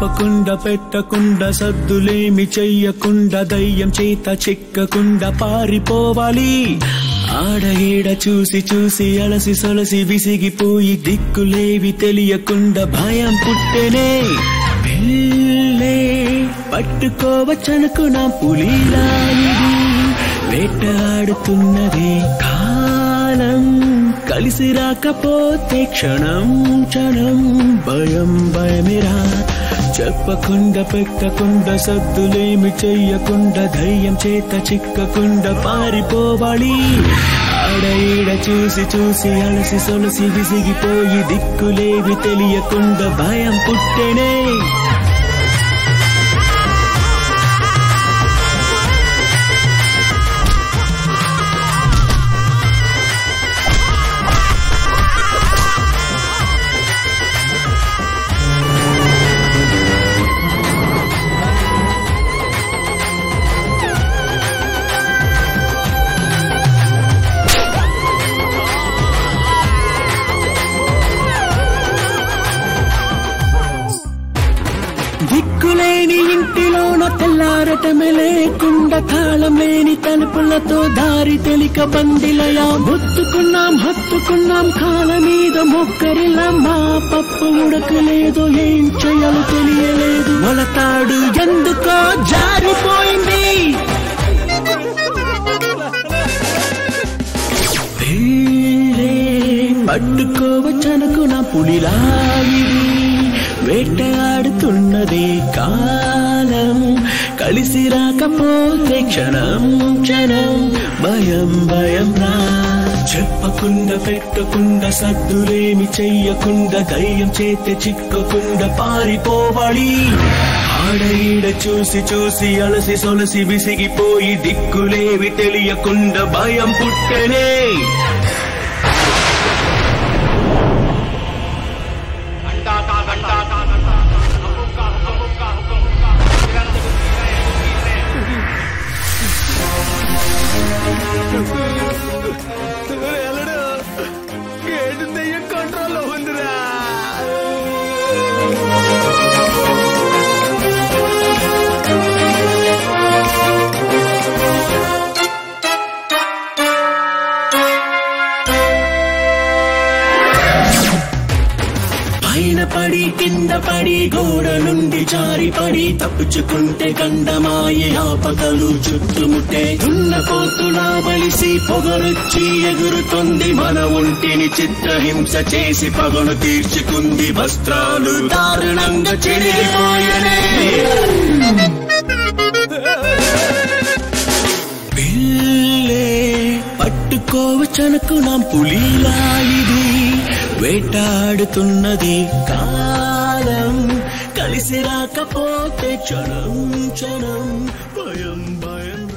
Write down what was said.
చెప్పకుండా పెట్టకుండా సద్దులేమి చెయ్యకుండా దయ్యం చేత చిక్కకుండా పారిపోవాలి ఆడ ఈడ చూసి చూసి అలసి సొలసి విసిగిపోయి దిక్కులేవి తెలియకుండా భయం పుట్టెనే పిల్లే పట్టుకోవచ్చనుకున్నా పులిలా ఇది వేటాడుతున్నది కాలం కలిసి రాకపోతే క్షణం క్షణం భయం భయమిరా చెప్పకుండా పెట్టకుండా సద్దులేమి చెయ్యకుండా ధైర్యం చేత చిక్కకుండా పారిపోవాలి ఆడ ఈడ చూసి చూసి అలసి సొలసి విసిగిపోయి దిక్కులేవి తెలియకుండా భయం పుట్టెనే దిక్కులేని ఇంటిలోన తెల్లారటమే లేకుండా తాళం లేని తలుపులతో దారి తెలిక బందిలయా ముత్తుకున్నాం హత్తుకున్నాం కాల మీద మొక్కరిలా మా పప్పు ఉడకలేదు ఏం చేయాలో తెలియలేదు మొలతాడు ఎందుకో జారిపోయింది పెళ్ళే పట్టుకోవచ్చనుకున్న పులిలాగిది వేటగాడుతున్నది కాలం కలిసి రాకపోతే క్షణం క్షణం భయం భయం రా చెప్పకుండా పెట్టకుండా సద్దులేమి చెయ్యకుండా ధైర్యం చేతి చిక్కకుండా పారిపోవాలి ఆడ ఈడ చూసి చూసి అలసి సొలసి విసిగిపోయి దిక్కులేవి తెలియకుండా భయం పుట్టెనే గేటు దెయ్యం కంట్రోల్లో ఉందిరా పైన పడి కింద పడి గోడ నుండి జారి పడి తప్పుచుకుంటే గండమాయి ఆపదలు చుట్టుముట్టే దున్నపోతులా బలిసి పొగరొచ్చి ఎగురుతుంది మన ఒంటిని చిత్రహింస చేసి పగను తీర్చుకుంది వస్త్రాలు దారుణంగా చెడిపోయనే పిల్లే పట్టుకోవచ్చనుకున్నాం పులిలా ఇది వేటాడుతున్నది కాలం కలిసి రాకపోతే క్షణం క్షణం భయం భయం